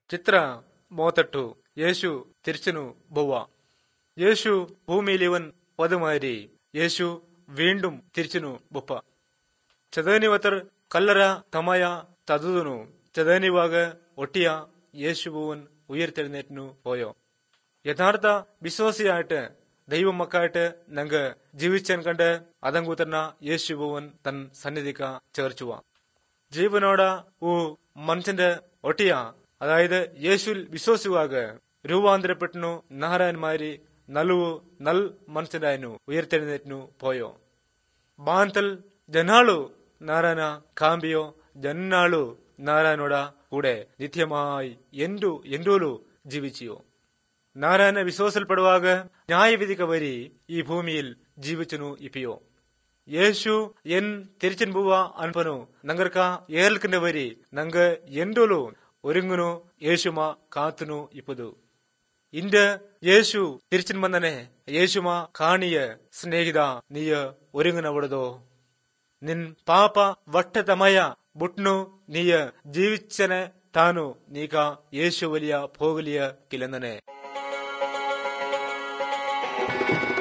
ചിത്ര മൂവത്തെട്ടു യേശു തിരിച്ചನು ബൊവ്വ യേശു ഭൂമിയിലിവൻ പതുമാരി യേശു വീണ്ടും തിരിച്ചನು ಬೊಪ್ಪ ಚದನಿವತರ್ ಕಲ್ಲರ ತಮಯ ತದುದುನು ಚದನಿವಾಗ ഒട്ടിയ യേശുഭുവൻ ഉയർത്തെഴുന്നേറ്റിനു പോയോ യഥാർത്ഥ വിശ്വാസിയായിട്ട് ദൈവമക്കായിട്ട് നങ്ക് ജീവിച്ചാൻ കണ്ട് അതങ്കൂത്തന്ന യേശുഭുവൻ തൻ സന്നിധിക്ക ചേർച്ചുവ ജീവനോട ഊ മനുഷ്യന്റെ ഒട്ടിയ അതായത് യേശുൽ വിശ്വസിവാക രൂപാന്തരപ്പെട്ടിനു നാരായന്മാരി നലുവു നൽ മനുഷ്യനായനു ഉയർത്തെഴുന്നേറ്റിനു പോയോ ബാന്തൽ ജനാളു നാരായണ കാമ്പിയോ ജന്നാളു നാരായണോട കൂടെ നിത്യമായി ಎಂಡು ಎಂಡೂಲು ജീവിച്ചിയോ നാരായണ വിശ്വാസപ്പെടുവാക ന്യായവിധിക്ക് വരി ഈ ഭൂമിയിൽ ജീവിച്ചനു ഇപ്പിയോ യേശു എൻ തിരിച്ചൻ പോവ അൻപനു നങ്കർക്ക ഏൽക്കിന്റെ വരി നങ്ക ಎಂಡೂಲು ഒരുങ്ങുനു യേശുമ കാത്തുനു ഇപ്പതു ഇന്റെ യേശു തിരിച്ചൻ വന്നനെ യേശുമ കാണിയ സ്നേഹിത നീയ ഒരുങ്ങനവിടതോ ನಿನ್ ಪಾಪ ವಟ್ಟತಮಯ ಬುಟ್ನು ನೀಯ ಜೀವಿಚ್ಚನೆ ತಾನು ನೀಗ ಯೇಸು വലിയ പോകലിയ കിലന്നനെ